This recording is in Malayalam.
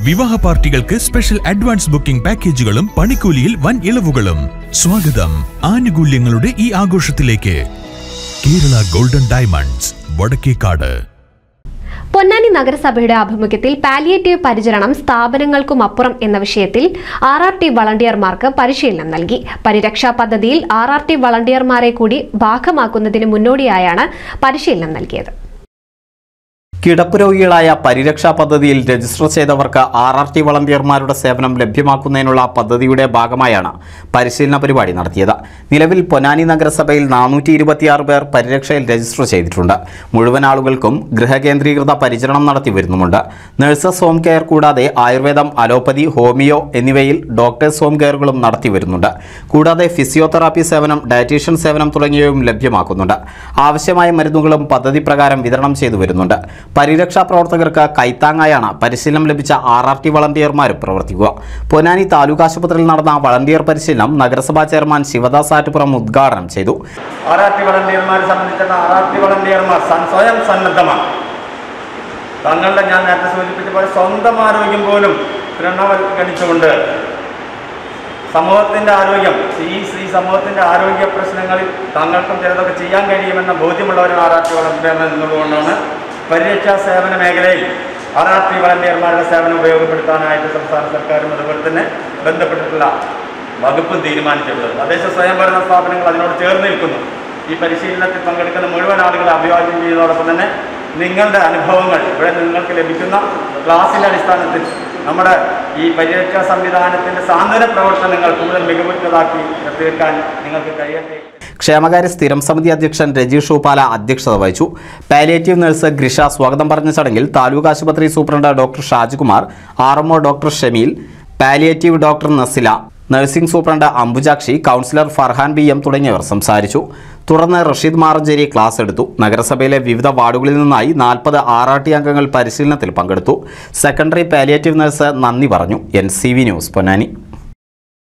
വിവാഹ പാർട്ടികൾക്ക് സ്പെഷ്യൽ അഡ്വാൻസ് ബുക്കിംഗ് പാക്കേജുകളും പണിക്കൂലിയിൽ വൻ ഇളവുകളും സ്വാഗതം ആനുകൂല്യങ്ങളുടെ ഈ ആഘോഷത്തിലേക്ക് കേരള ഗോൾഡൻ ഡയമണ്ട്സ് വടക്കേക്കാട് പൊന്നാനി നഗരസഭയുടെ ആഭിമുഖ്യത്തിൽ പാലിയേറ്റീവ് പരിചരണം സ്ഥാപനങ്ങൾക്കും അപ്പുറം എന്ന വിഷയത്തിൽ ആർ ആർ ടി വളണ്ടിയർമാർക്ക് പരിശീലനം നൽകി പരിരക്ഷാ പദ്ധതിയിൽ ആർ ആർ ടി വളണ്ടിയർമാരെ കൂടി ഭാഗമാക്കുന്നതിന് മുന്നോടിയായാണ് പരിശീലനം നൽകിയത് കിടപ്പ് രോഗികളായ പരിരക്ഷാ പദ്ധതിയിൽ രജിസ്റ്റർ ചെയ്തവർക്ക് ആർ ആർ ടി വളണ്ടിയർമാരുടെ സേവനം ലഭ്യമാക്കുന്നതിനുള്ള പദ്ധതിയുടെ ഭാഗമായാണ് പരിശീലന പരിപാടി നടത്തിയത് നിലവിൽ പൊന്നാനി നഗരസഭയിൽ നാനൂറ്റി ഇരുപത്തിയാറ് പേർ പരിരക്ഷയിൽ രജിസ്റ്റർ ചെയ്തിട്ടുണ്ട് മുഴുവൻ ആളുകൾക്കും ഗൃഹകേന്ദ്രീകൃത പരിചരണം നടത്തി വരുന്നുമുണ്ട് നഴ്സസ് ഹോം കെയർ കൂടാതെ ആയുർവേദം അലോപ്പതി ഹോമിയോ എന്നിവയിൽ ഡോക്ടേഴ്സ് ഹോം കെയറുകളും നടത്തി വരുന്നുണ്ട് കൂടാതെ ഫിസിയോതെറാപ്പി സേവനം ഡയറ്റീഷ്യൻ സേവനം തുടങ്ങിയവയും ലഭ്യമാക്കുന്നുണ്ട് ആവശ്യമായ മരുന്നുകളും പദ്ധതി പ്രകാരം വിതരണം ചെയ്തു വരുന്നുണ്ട് പരിരക്ഷാ പ്രവർത്തകർക്ക് കൈത്താങ്ങായാണ് പരിശീലനം ലഭിച്ച ആർ ആർ ടി വളണ്ടിയർമാരും പ്രവർത്തിക്കുക പൊന്നാനി താലൂക്ക് ആശുപത്രിയിൽ നടന്ന വളണ്ടിയർ പരിശീലനം നഗരസഭാ ചെയർമാൻ ശിവദാസ് ആറ്റുപുറം ഉദ്ഘാടനം ചെയ്തു ആർ ആർ ടി വളണ്ടിയർമാരെ സംബന്ധിച്ചിടത്തോളം ആർ ആർ ടി വളണ്ടിയർമാർ സൻ- സ്വയം സന്നദ്ധമാണ് തങ്ങളുടെ ഞാൻ നേരത്തെ സൂചിപ്പിച്ച പോലെ സ്വന്തം ആരോഗ്യം പോലും തൃണവൽക്കരിച്ചുകൊണ്ട് സമൂഹത്തിൻ്റെ ആരോഗ്യം ഈ ഈ സമൂഹത്തിൻ്റെ ആരോഗ്യ പ്രശ്നങ്ങളിൽ തങ്ങൾക്കും ചിലതൊക്കെ ചെയ്യാൻ കഴിയുമെന്ന ബോധ്യമുള്ളവരാണ് ആർ ആർ ടി വളണ്ടിയർമാർ എന്നുള്ളതുകൊണ്ടാണ് പരിരക്ഷാ സേവന മേഖലയിൽ ആർ ആർ ടി വളണ്ടിയർമാരുടെ സേവനം ഉപയോഗപ്പെടുത്താനായിട്ട് സംസ്ഥാന സർക്കാരും അതുപോലെ തന്നെ ബന്ധപ്പെട്ടിട്ടുള്ള വകുപ്പും തീരുമാനിച്ചിട്ടുള്ളത് തദ്ദേശ സ്വയംഭരണ സ്ഥാപനങ്ങൾ അതിനോട് ചേർന്ന് നിൽക്കുന്നു ഈ പരിശീലനത്തിൽ പങ്കെടുക്കുന്ന മുഴുവൻ ആളുകളെ അഭിവാദ്യം ചെയ്യുന്നതോടൊപ്പം തന്നെ നിങ്ങളുടെ അനുഭവങ്ങൾ ഇവിടെ നിങ്ങൾക്ക് ലഭിക്കുന്ന ക്ലാസിൻ്റെ അടിസ്ഥാനത്തിൽ നമ്മുടെ ഈ പരിരക്ഷാ സംവിധാനത്തിൻ്റെ സാന്ത്വന പ്രവർത്തനങ്ങൾ കൂടുതൽ മികവുറ്റതാക്കി തീർക്കാൻ നിങ്ങൾക്ക് കഴിയട്ടെ ക്ഷേമകാര്യ സ്ഥിരം സമിതി അധ്യക്ഷൻ രജീഷ് ഷൂപ്പാല അധ്യക്ഷത വഹിച്ചു പാലിയേറ്റീവ് നഴ്സ് ഗ്രിഷ സ്വാഗതം പറഞ്ഞ ചടങ്ങിൽ താലൂക്ക് ആശുപത്രി superintendent doctor Shajkumar R MO doctor Shameel palliative doctor Nasila nursing superintendent Ambujakshi councillor Farhan B M തുടങ്ങിയവർ സംസാരിച്ചു തുടർന്ന് റഷീദ് മാറഞ്ചേരി ക്ലാസ് എടുത്തു നഗരസഭയിലെ വിവിധ വാർഡുകളിൽ നിന്നായി നാൽപ്പത് ആർ ആർ ടി അംഗങ്ങൾ പരിശീലനത്തിൽ പങ്കെടുത്തു സെക്കൻഡറി പാലിയേറ്റീവ് നഴ്സ് നന്ദി പറഞ്ഞു N C V news Ponnani